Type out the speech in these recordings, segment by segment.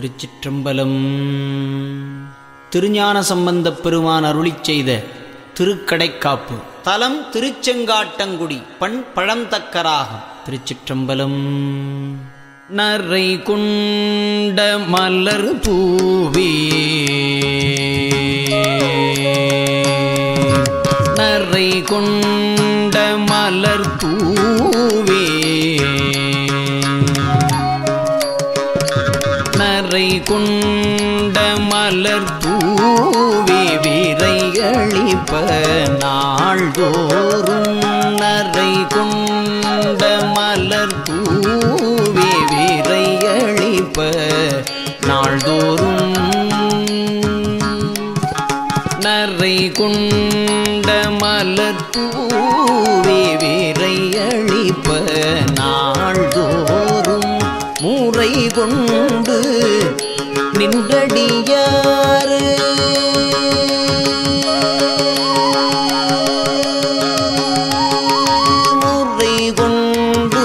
திருச்சிற்றம்பலம் திருஞான சம்பந்தப் பெருமான் அருளிச் செய்த திருக்கடைக்காப்பு தலம் திருச்செங்காட்டங்குடி பண் பழந்தக்கராகம் திருச்சிற்றம்பலம் நரை கொண்ட மலர் பூவே நரை கொண்ட மலர் பூவே நரை கொண்ட மலர் பூவே விரைகளிப்ப நாள்தோறும் நரை கொண்ட மலர் பூவே விரைகளிப்ப நாள்தோறும் நரை கொண்ட மலர் பூவே விரையளிப்ப நாள்தோறும் முறை கொண்டு நின்றடியாறு முறை கொண்டு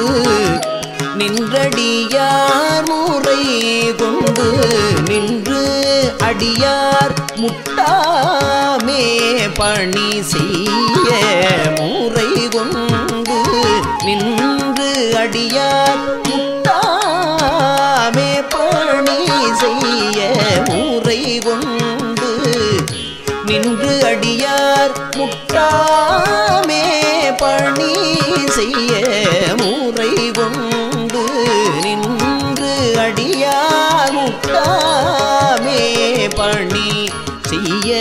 நின்றடியார் முறை கொண்டு நின்று அடியார் முட்டாமே பணி செய்ய முறை கொண்டு நின்று அடியார் முட்டாமே பணி செய்ய முறை கொண்டு நின்று அடியார் முட்டாமே பணி செய்ய முறை கொண்டு நின்று அடியார் முட்டாமே பணி செய்ய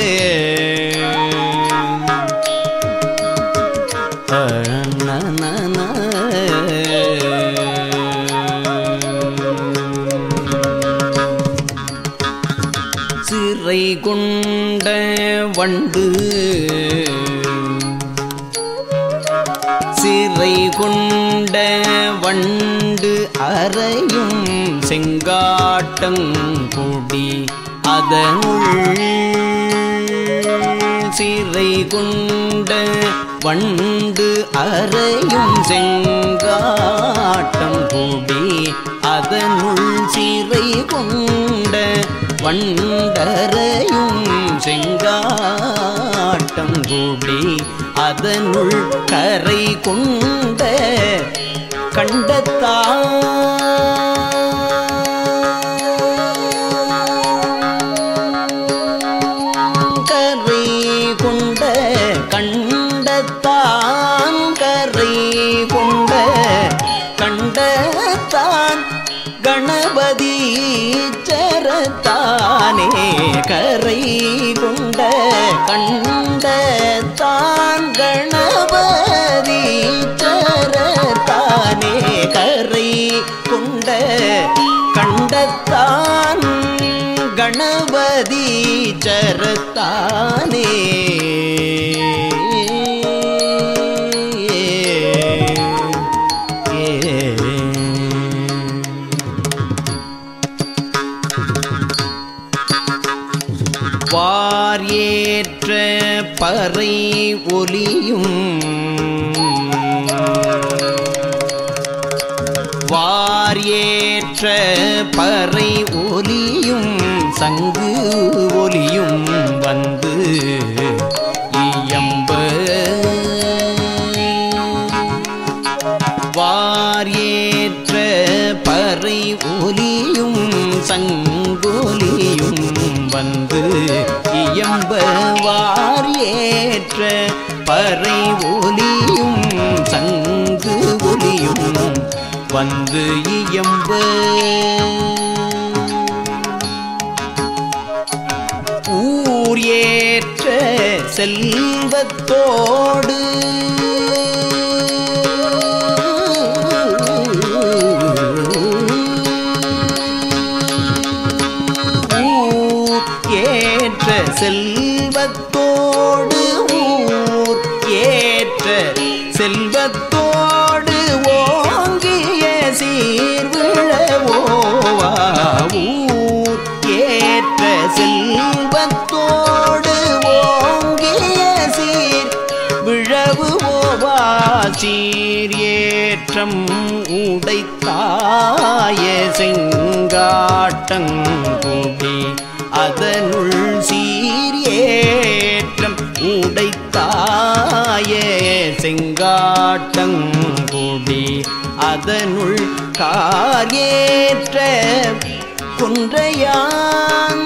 சிறை கொண்ட வண்டு சிறை கொண்ட வண்டு அறையும் செங்காட்டங்குடி அதனுள் சிறை கொண்ட வண்டு அறையும் செங்காட்டம் கூடி அதனுள் சிறை கொண்ட வண்டரையும் செங்காட்டம் கூடி அதனுள் கரை கொண்ட கண்டத்தா கரை கொண்ட கண்டத்தான் கரை கொண்ட கண்டத்தான் கணபதி சரத்தானே கரை கொண்ட கண்டத்தான் கணபதி சரத்தானே கரை கொண்ட கண்டத்தான் கணபதி சரத்தானே வார் ஏற்ற பறை ஒலியும் வார் ஏற்ற பறை ஒலியும் சங்கு ஒலியும் வந்து இயம்ப வார் ஏற்ற பறை ஒலியும் சங்கொலியும் வந்து இயம்ப வார் ஏற்ற பறை ஒலியும் சங்கு ஒலியும் வந்து இயம்ப ஊர் ஏற்ற செல்வத்தோடு ஊர் ஏற்ற செல்வத்தோடு ஊர் ஏற்ற செல்வத்தோடு ஓங்கிய சீர்விழவோவா ஊர் ஏற்ற செல்வத்தோடு ஓங்கிய சீர் விழவு ஓவாசீர் ஏற்றம் உடைத்தாய செங்காட்டங்குடி அதனுள் சீர் ஏற்றம் உடைத்தாய செங்காட்டங்குடி அதனுள் காரியேற்ற குன்றையான்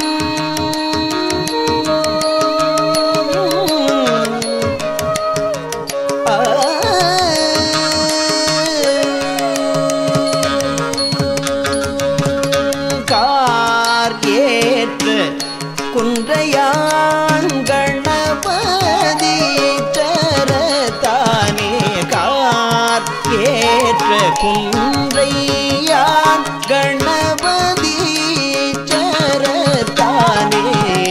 கார் ஏற்ற குன்றையான் கணபதி தரத்தானே கார் ஏற்ற குன்றையான் கணபதி தரத்தானே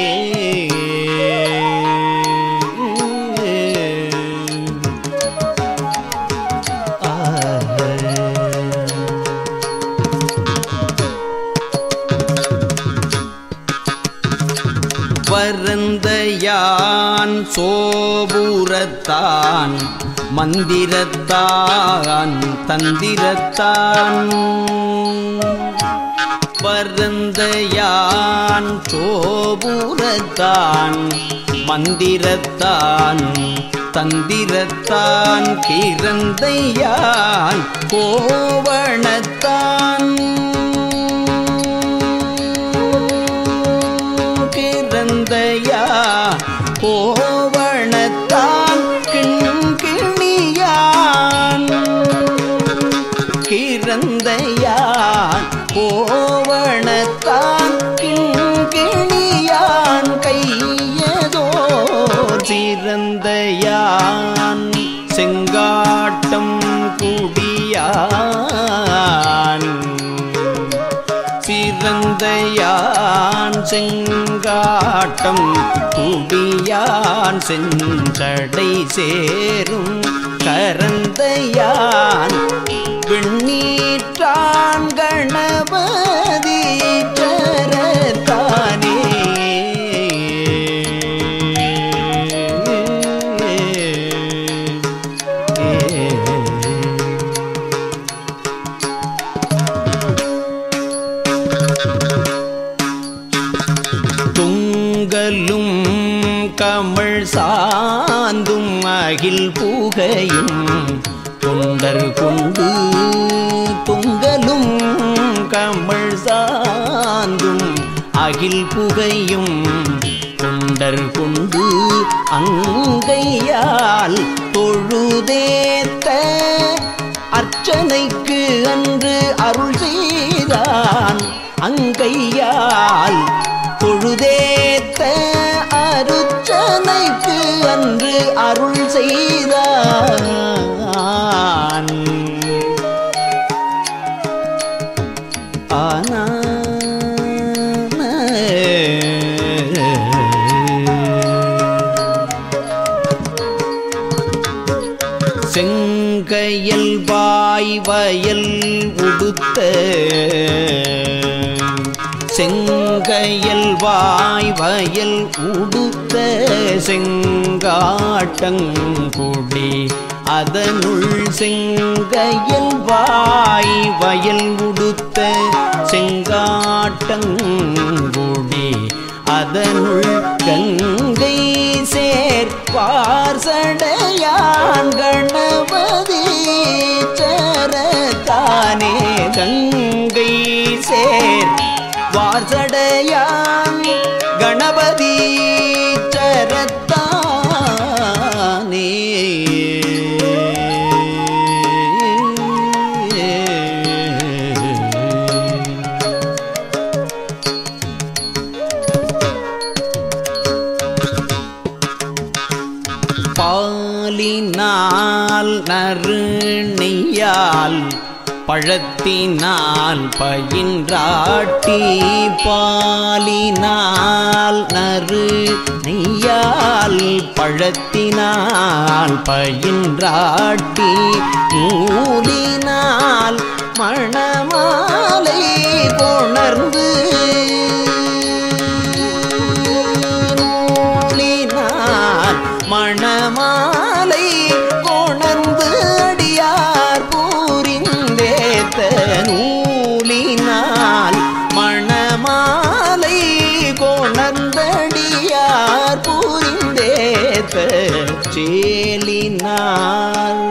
பரந்தயான் சோபுரத்தான் மந்திரத்தான் தந்திரத்தான் பரந்தயான் சோபுரத்தான் மந்திரத்தான் தந்திரத்தான் கிரந்தையான் கோவணத்தான் கிரந்தையா கோவணத்தான் கிண்கிணியான் கிரந்தையான் கோவணத்தான் கிண்கிணியான் கையதோர் சிறந்தையான் செங்காட்டம் குடியான் சிறந்தையான் செங்காட்டம் குடியான் செஞ்சடை சேரும் கரந்தையான் வெண்ணீற்றான் கணபதி சரத்தானே துங்கலும் கமழ் சாந்தும் அகில் புகையும் தொண்டர் கொண்டு துங்கலும் கமழ் சாந்தும் அகில் புகையும் தொண்டர் கொண்டு அங்கையால் தொழுதேத்த அர்ச்சனைக்கு அன்று அருள் செய்தான் அங்கையால் தொழுதேத்த அருச்சனைக்கு அன்று அருள் செய்தான் ஆனா செங்கையல் வாய் வயல் உடுத்த செங்கையல் வாய் வயல் உடுத்த செங்காட்டங்குடி அதனுள் செங்கையல் வாய் வயல் உடுத்த செங்காட்டங்குடி அதனுள் கங்கை சேர்ப்பார் சடையான் கணபதி சரத்தானே கங்கை சேர் வாசடையான் கணபதி சரத்தானே பாலினால் நறு நெய்யால் பழத்தினால் பயின்றாட்டி பாலினால் நறு நெய்யால் பழத்தினால் பயின்றாட்டி நூலினால் மணமாலை கொணர்ந்து நூலினால் மண மணமாலை கொணர்ந்து அடியார் பூரிந்தேத்த நூலினால் மணமாலை கொணர்ந்தடியார் பூரிந்தேத்த சேலினார்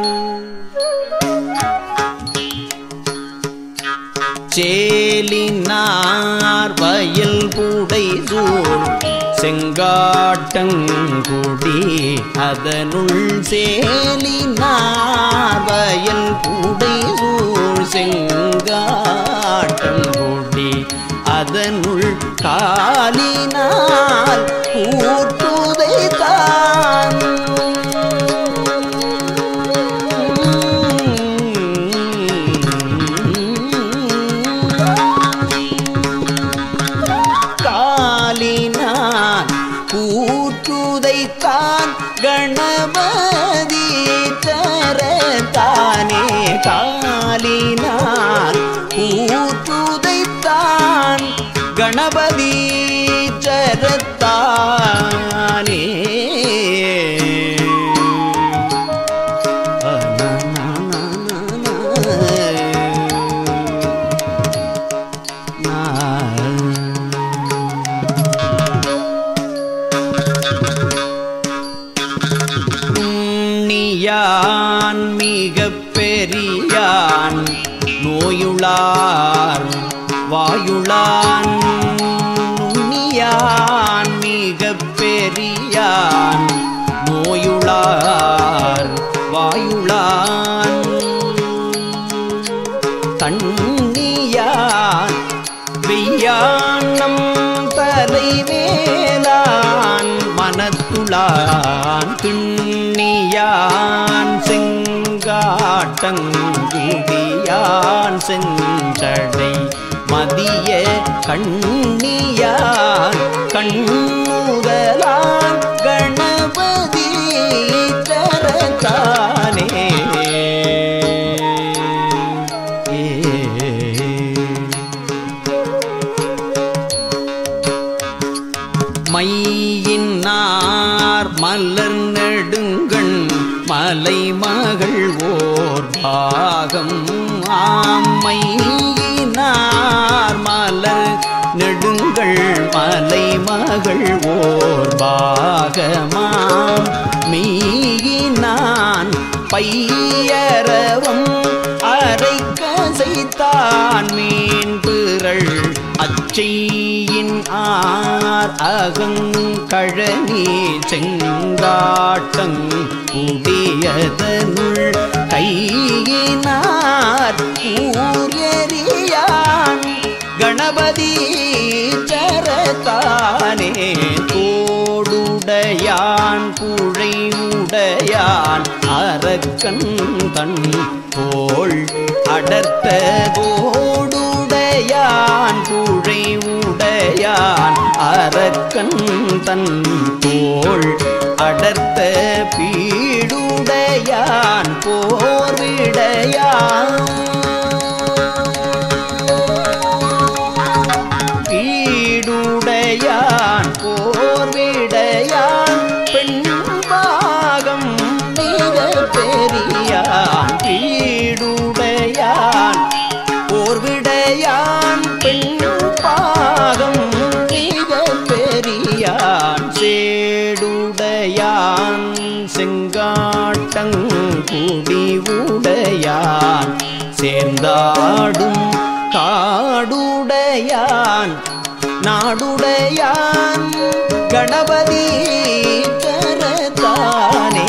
சேலினார் வயல் புடை சூழ் செங்காட்டங்குடி அதனுள் சேலினார் வயல் புடை சூழ் செங்காட்டங்குடி அதனுள் காலினால் கூட்டுதை தான் காலினான் கூற்றுதைத்தான் கணபதி தரத்தானே காலினான் கூற்றுதைத்தான் கணபதி சரத்தானே உண்ணியான் மிக பெரியான் நோயுளார் வாயுளான் உண்ணியான் மிக பெரியான் நோயுளார் வாயுளான் தண்ணியான் வெய்யானம் தலைவேலான் மனத்துளான் திண்ணியான் செங்காட்டங்குடியான் செஞ்சடை மதிய கண்ணியான் கண்ணுதலான் கணபதி தரத்தானே மையினார் மலர் நெடுங்கண் மலைமகள் ஓர் பாகம் ஆமையினார் மலர் நெடுங்கள் மலைமகள் ஓர் பாகமாம் மீயினான் பையரவம் அரைக்கசைத்தான் மீன் பிறள் அச்சையின் ஆர் அகங்கழனி செங்காட்டங் குடியதனுள் கையினார் ஊரியறியான் கணபதி சரத்தானே கோடுடையான் குழை உடையான் அரக்கன் தன் போல் அடர்த்த கோடுடையான் குழை உடையான் அரக்கன் தன் போல் அடர்த்த பீடுடையான் போர்விடையான் பீடுடையான் போர்விடையான் பெண்பாகம் மிக பெரியான் பீடுடையான் போர்விடையான் பெண்பாகம் மிக பெரியான் சேடுடையான் செங்காட்டங்குடி உடையான் சேர்ந்தாடும் காடுடையான் நாடுடையான் கணபதி தரத்தானே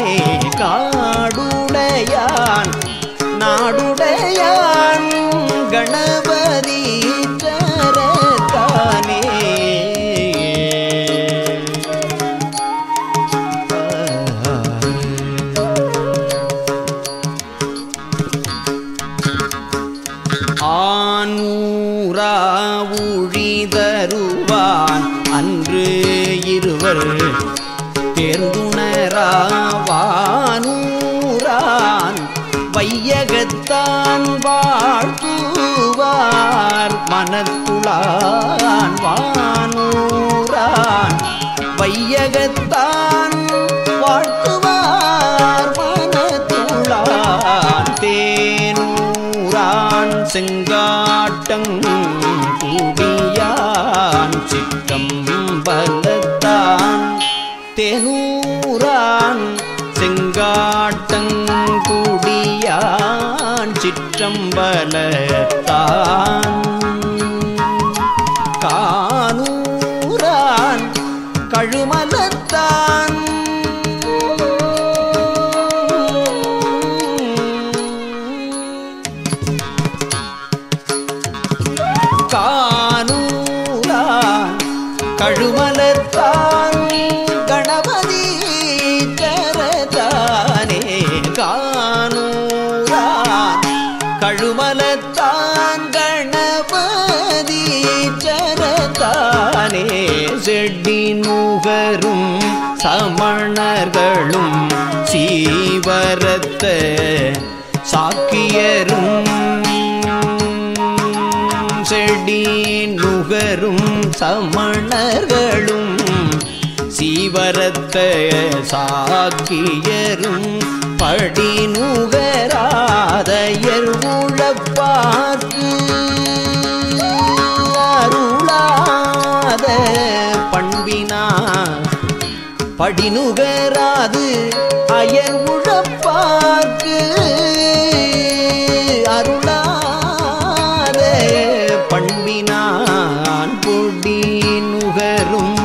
காடுடையான் நாடுடையான் கணபதி தரத்தானே ஆனூரா உழிதருவான் அன்று இருவர் தேர்ந்துணராவானூரான் வையகத்தான் வாழ்த்துவார் மனத்துளான் வானூரான் வையகத்தான் வாழ்த்துவார் செங்காட்டங்குடியான் சிற்றம்பலத்தான் தேனூரான் செங்காட்டங்குடியான் சிற்றம்பலத்தான் கானூரான் கழுமலத்தான் கானூரான் கழுமலத்தான் கணபதி தரதானே கானூரான் கழுமலத்தான் கணபதி சரதானே செட்டி நுகரும் சமணர்களும் சீவரத்த சாக்கியரும் செடி நுகரும் சமணர்களும் சீவரத்த சாக்கியரும் படி நுகராதையர் உழப்பாக்கு அருளாத பண்பினா படிநுகராது அயர் உழப்பார்க்கு அருளாத பண்பினான் பொடி நுகரும்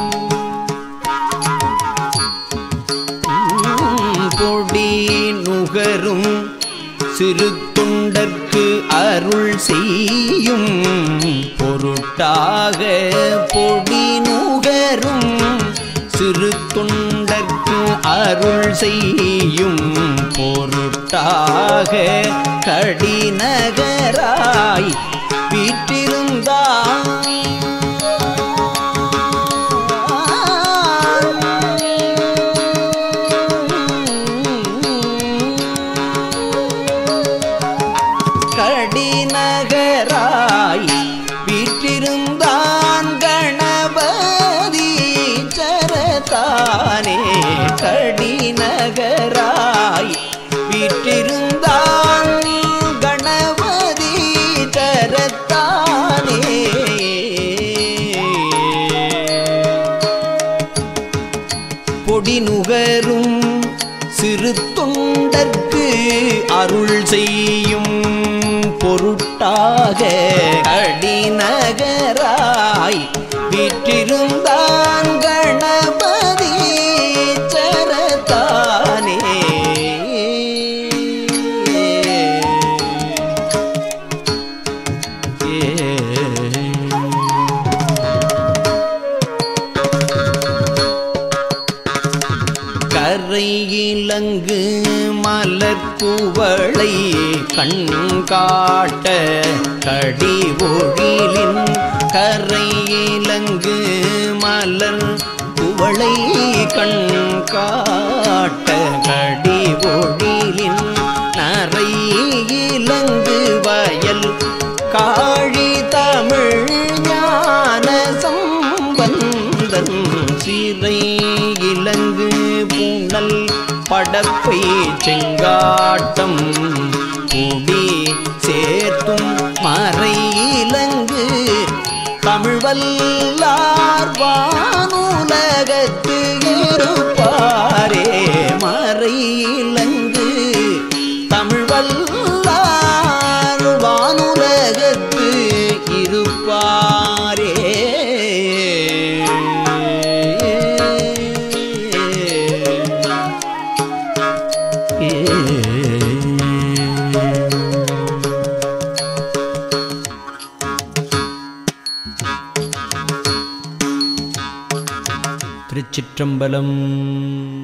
பொடி நுகரும் சிறு தொண்டர்க்கு அருள் செய்யும் பொருட்டாக பொடி நுகரும் சிறு தொண்டர்க்கு அருள் செய்யும் பொருட்டாக கடிநகராய் கடிநகராய் வீற்றிருந்தான் கணபதி சரதானே கடிநகராய் வீற்றிருந்தான் கணபதி சரத்தானே பொடி நுகரும் சிறு தொண்டர்க்கு அருள் செய்யும் பொருட்டாக அடிநகராய் வீற்றிருந்தான் கணபதி சரத்தானே கரை இலங்கு மலர் குவளை கண் காட்ட கடி ஒழிலின் கரை இலங்கு மலர் குவளை கண் காட்ட கடி ஒழிலின் நரை இலங்கு வயல் காழி தமிழ் ஞான சம்பந்தன் சிறை இலங்கு பூனல் படப்பை செங்காட்டம் குடி சேர்த்தும் மறை இலங்கு தமிழ் வல்லார் வானுலகத்து இருப்பாரே மறை இலங்கு தமிழ் வல்லார் வானுலகத்து இருப்பாரே திருச்சிற்றம்பலம்